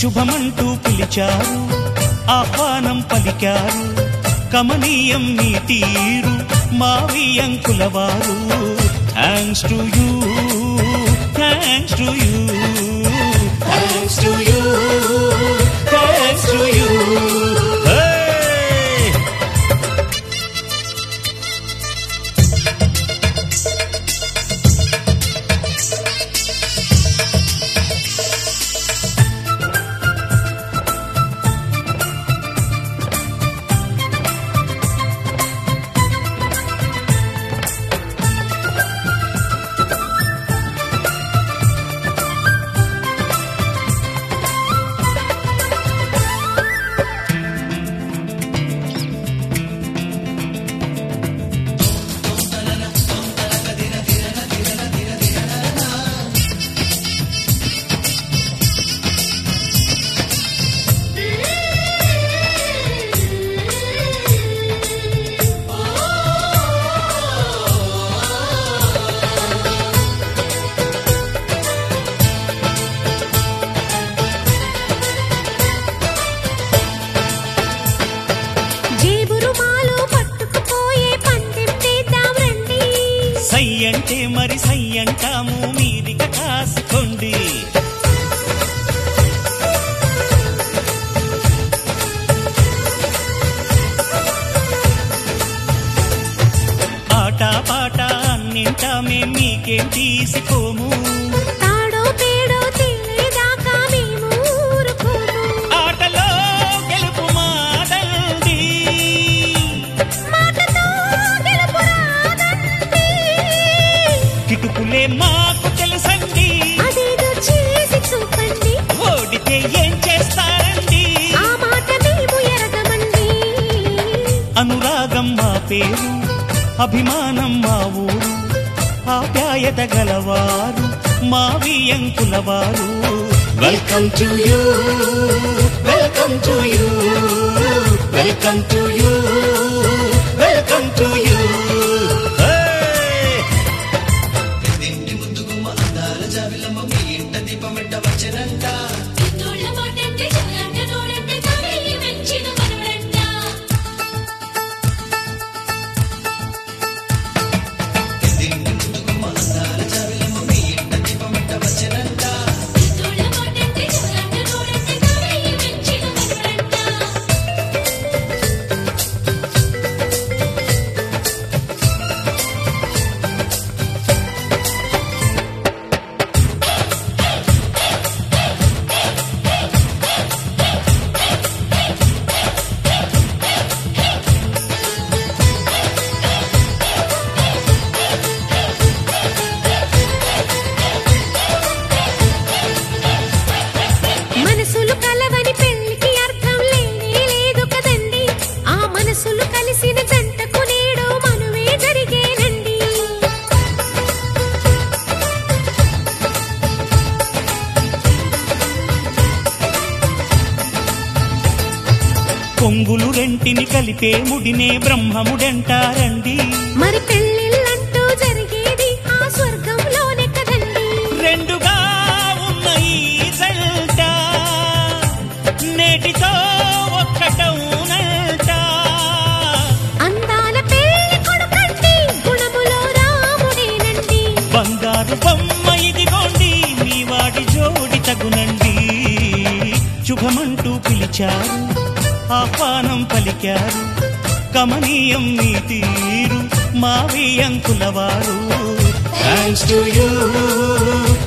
శుభమంటూ పిలిచారు ఆహ్వానం పలికారు కమనీయం మీ తీరు మావియంకుల వారు thanks to you thanks to you thanks to you thanks to you జేబురు మాలో పట్టుకుపోయే పందెం తీద్దాం రండి సై అంటే మరి సై అంటాము మీదిక కాసుకోండి ఆట పాట అన్నింటా మేం మీకేం తీసిపోము తాడో పేడో తెలియదాకా మేము ఊరుకోము ఆటలో గెలుపు మాదండి మాటతో గెలుపు రాదండి కిటుకులే మాకు తెలుసండి అదేదో చేసి చూపండి ఓడితే ఏం చేస్తారండి ఆ మాట మేము ఎరగమండి అనురాగం మా పేరు అభిమానం మా ఊరు ఆప్యాయత గలవారు మా వియంకుల వారు welcome to you welcome to you welcome to you welcome to you చిన్నోళ్ళ మాటంటే చిన్నంట నోడంటే తమిళి మెచ్చిన మనవడంట చిన్నోళ్ళ మాటంటే చిన్నంట నోడంటే తమిళి మెచ్చిన మనవడంట మనసులు కలవని పెళ్లికి అర్థం లేనే లేదు కదండి ఆ మనసులు కలిసిన జంటకు నేడు మనువే జరిగేనండి కొంగులు రెంటిని కలిపే ముడినే బ్రహ్మముడంటారండి మరి పెళ్ళిళ్ళంటూ జరిగేది ఆ స్వర్గంలోనే కదండి రెండుగా ఉన్న ఈ జంట నేటితో ఒక్కటవునంట అందాల పెళ్లి కొడుకండి గుణములో రాముడేనండి బంగారు బొమ్మ ఇదిగోండి మీ వాడి జోడి తగునండి శుభమంటూ పిలిచారు ఆహ్వానం పలికారు కమనీయం మీ తీరు మావి అంకుల వారు థ్యాంక్స్ టు యూ